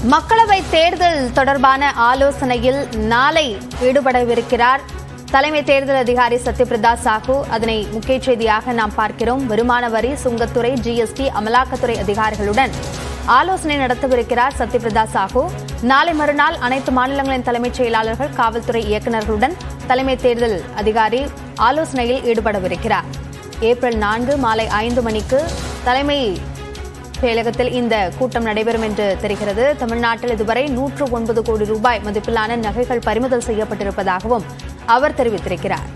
மக்களவை தேர்தல் தொடர்பான ஆலோசனையில் நாளை ஈடுபடவிருக்கிறார் தலைமை தேர்தல் அதிகாரி சத்யபிரதா சாஹூ அதனை முக்கிய செய்தியாக நாம் பார்க்கிறோம் வருமான வரி சுங்கத்துறை ஜிஎஸ்டி அமலாக்கத்துறை அதிகாரிகளுடன் ஆலோசனை நடத்தவிருக்கிறார் சத்யபிரதா சாஹூ நாளை மறுநாள் அனைத்து மாநிலங்களின் தலைமைச் செயலாளர்கள் காவல்துறை இயக்குநர்களுடன் தலைமை தேர்தல் அதிகாரி ஆலோசனையில் ஈடுபடவிருக்கிறார் ஏப்ரல் நான்கு மாலை ஐந்து மணிக்கு தலைமை செயலகத்தில் இந்த கூட்டம் நடைபெறும் என்று தெரிகிறது தமிழ்நாட்டில் இதுவரை நூற்று ஒன்பது கோடி ரூபாய் மதிப்பிலான நகைகள் பறிமுதல் செய்யப்பட்டிருப்பதாகவும் அவர் தெரிவித்திருக்கிறார்